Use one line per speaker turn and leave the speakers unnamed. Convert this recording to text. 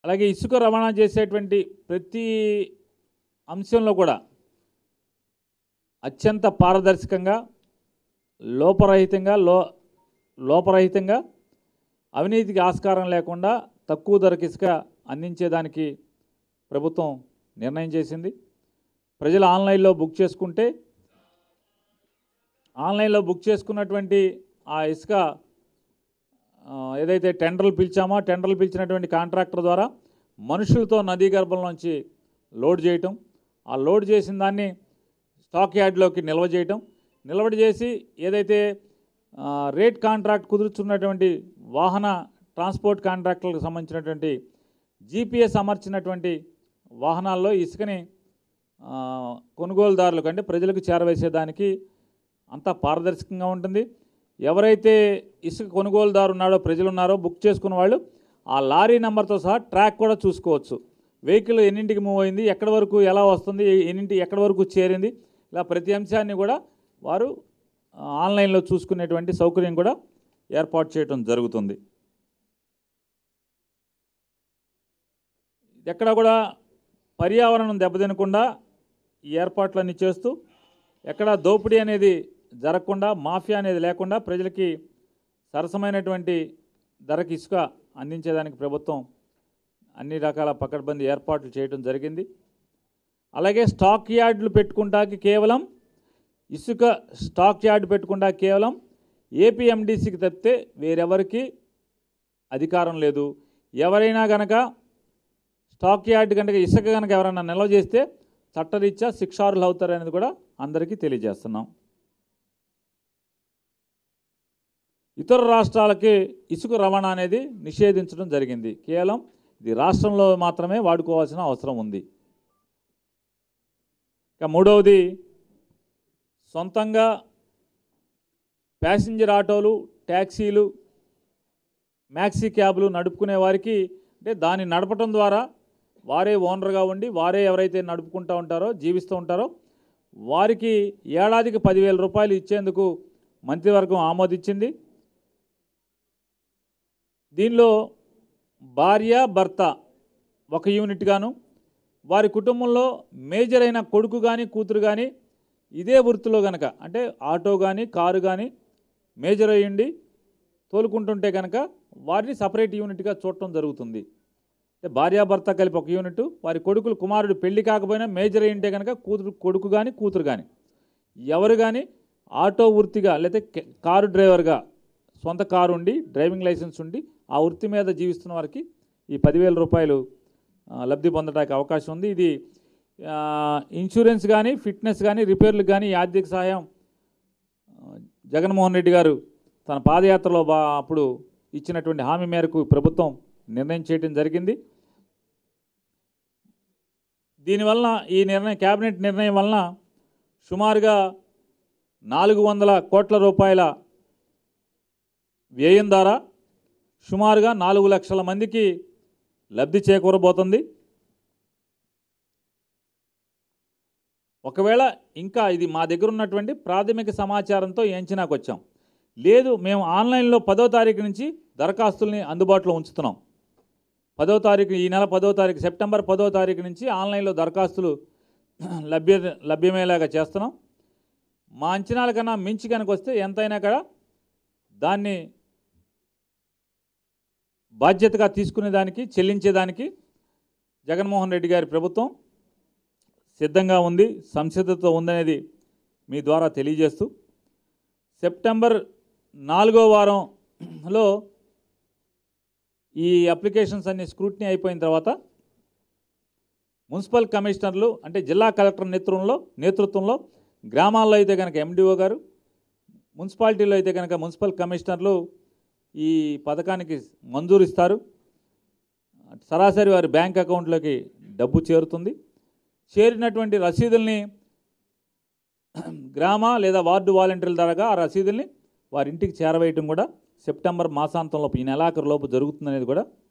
అలాగే ఇసుక రవాణా చేసేటువంటి ప్రతి అంశంలో కూడా అత్యంత పారదర్శకంగా లోపరహితంగా లో లోపరహితంగా అవినీతికి ఆస్కారం లేకుండా తక్కువ ధరకు ఇసుక అందించేదానికి ప్రభుత్వం నిర్ణయం చేసింది ప్రజలు ఆన్లైన్లో బుక్ చేసుకుంటే ఆన్లైన్లో బుక్ చేసుకున్నటువంటి ఆ ఇసుక ఆ, ఏదైతే టెండర్లు పిలిచామో ఆ టెండర్లు పిలిచినటువంటి కాంట్రాక్టర్ ద్వారా మనుషులతో నదీ గర్భంలోంచి లోడ్ చేయటం ఆ లోడ్ చేసిన దాన్ని స్టాక్ యార్డ్లోకి నిల్వ చేయటం నిల్వ చేసి ఏదైతే ఆ, రేట్ కాంట్రాక్ట్ కుదుర్చున్నటువంటి వాహన ట్రాన్స్పోర్ట్ కాంట్రాక్టులకు సంబంధించినటువంటి జీపీఎస్ అమర్చినటువంటి వాహనాల్లో ఇసుకని ఆ, కొనుగోలుదారులకు అంటే ప్రజలకు చేరవేసేదానికి అంతా పారదర్శకంగా ఉంటుంది ఎవరైతే ఇసుక కొనుగోలుదారు ఉన్నాడో ప్రజలు ఉన్నారో బుక్ చేసుకున్న వాళ్ళు ఆ లారీ నెంబర్తో సహా ట్రాక్ కూడా చూసుకోవచ్చు వెహికల్ ఎన్నింటికి మూవ్ అయింది ఎక్కడి వరకు ఎలా వస్తుంది ఎన్నింటి ఎక్కడి వరకు చేరింది ఇలా ప్రతి అంశాన్ని కూడా వారు ఆ, ఆన్లైన్లో చూసుకునేటువంటి సౌకర్యం కూడా ఏర్పాటు చేయడం జరుగుతుంది ఎక్కడ కూడా పర్యావరణం దెబ్బతినకుండా ఈ ఏర్పాట్లన్నీ చేస్తూ ఎక్కడ దోపిడీ అనేది జరగకుండా మాఫియా అనేది లేకుండా ప్రజలకి సరసమైనటువంటి ధరకి ఇసుక అందించేదానికి ప్రభుత్వం అన్ని రకాల పకడ్బందీ ఏర్పాట్లు చేయడం జరిగింది అలాగే స్టాక్ యార్డులు పెట్టుకుంటాకి కేవలం ఇసుక స్టాక్ యార్డ్ పెట్టుకుంటా కేవలం ఏపీఎండిసికి తప్పితే వేరెవరికి అధికారం లేదు ఎవరైనా గనక స్టాక్ యార్డ్ కనుక ఇసుక కనుక ఎవరైనా నిల్వ చేస్తే చట్టరీత్యా శిక్షార్హులు అవుతారు అనేది కూడా అందరికీ తెలియజేస్తున్నాం ఇతర రాష్ట్రాలకి ఇసుక రవాణా అనేది నిషేధించడం జరిగింది కేవలం ఇది రాష్ట్రంలో మాత్రమే వాడుకోవాల్సిన అవసరం ఉంది ఇక మూడవది సొంతంగా ప్యాసింజర్ ఆటోలు ట్యాక్సీలు మ్యాక్సీ క్యాబ్లు నడుపుకునే వారికి అంటే దాన్ని నడపటం ద్వారా వారే ఓనర్గా ఉండి వారే ఎవరైతే నడుపుకుంటూ ఉంటారో జీవిస్తూ ఉంటారో వారికి ఏడాదికి పదివేల రూపాయలు ఇచ్చేందుకు మంత్రివర్గం ఆమోదించింది దీనిలో భార్య భర్త ఒక యూనిట్ గాను వారి కుటుంబంలో మేజర్ అయిన కొడుకు కానీ కూతురు కానీ ఇదే వృత్తిలో గనక అంటే ఆటో కానీ కారు కానీ మేజర్ అయ్యండి తోలుకుంటుంటే కనుక వారిని సపరేట్ యూనిట్గా చూడటం జరుగుతుంది అంటే భార్యాభర్త కలిపి ఒక యూనిట్ వారి కొడుకులు కుమారుడు పెళ్లి కాకపోయినా మేజర్ అయి ఉంటే కనుక కూతురు కొడుకు కానీ కూతురు కానీ ఎవరు కానీ ఆటో వృత్తిగా లేకపోతే కె- కారు డ్రైవర్గా సొంత కారు ఉండి డ్రైవింగ్ లైసెన్స్ ఉండి ఆ వృత్తి మీద జీవిస్తున్న వారికి ఈ పదివేల రూపాయలు ఆ, లబ్ధి పొందడానికి అవకాశం ఉంది ఇది ఆ, ఇన్సూరెన్స్ కానీ ఫిట్నెస్ కానీ రిపేర్లకు కానీ ఈ ఆర్థిక సహాయం ఆ, జగన్మోహన్ రెడ్డి గారు తన పాదయాత్రలో బా అప్పుడు ఇచ్చినటువంటి హామీ మేరకు ప్రభుత్వం నిర్ణయం చేయడం జరిగింది దీనివలన ఈ నిర్ణయం కేబినెట్ నిర్ణయం వలన సుమారుగా నాలుగు వందల కోట్ల రూపాయల వ్యయం ద్వారా సుమారుగా నాలుగు లక్షల మందికి లబ్ధి చేకూరబోతుంది ఒకవేళ ఇంకా ఇది మా దగ్గర ఉన్నటువంటి ప్రాథమిక సమాచారంతో ఏంచినాకు వచ్చాం లేదు మేము ఆన్లైన్లో పదో తారీఖు నుంచి దరఖాస్తుల్ని అందుబాటులో ఉంచుతున్నాం పదో తారీఖు ఈ నెల పదో తారీఖు సెప్టెంబర్ పదో తారీఖు నుంచి ఆన్లైన్లో దరఖాస్తులు లభ్య లభ్యమయ్యేలాగా చేస్తున్నాం మా అంచనాల కన్నా మించి కనుక వస్తే ఎంతైనా కూడా దాన్ని బాధ్యతగా తీసుకునేదానికి చెల్లించేదానికి జగన్మోహన్ రెడ్డి గారి ప్రభుత్వం సిద్ధంగా ఉంది సంసిద్ధత ఉందనేది మీ ద్వారా తెలియజేస్తూ సెప్టెంబర్ నాలుగో వారంలో ఈ అప్లికేషన్స్ అన్ని స్క్రూటినీ అయిపోయిన తర్వాత మున్సిపల్ కమిషనర్లు అంటే జిల్లా కలెక్టర్ నేతృత్వంలో నేతృత్వంలో గ్రామాల్లో అయితే కనుక ఎండిఓ గారు మున్సిపాలిటీలో అయితే కనుక మున్సిపల్ కమిషనర్లు ఈ పథకానికి మంజూరు ఇస్తారు సరాసరి వారి బ్యాంక్ అకౌంట్లోకి డబ్బు చేరుతుంది చేరినటువంటి రసీదుల్ని గ్రామ లేదా వార్డు వాలంటీర్ల ద్వారా ఆ రసీదుల్ని వారి ఇంటికి చేరవేయటం కూడా సెప్టెంబర్ మాసాంతంలోపు ఈ నెలాఖరు లోపు జరుగుతుందనేది కూడా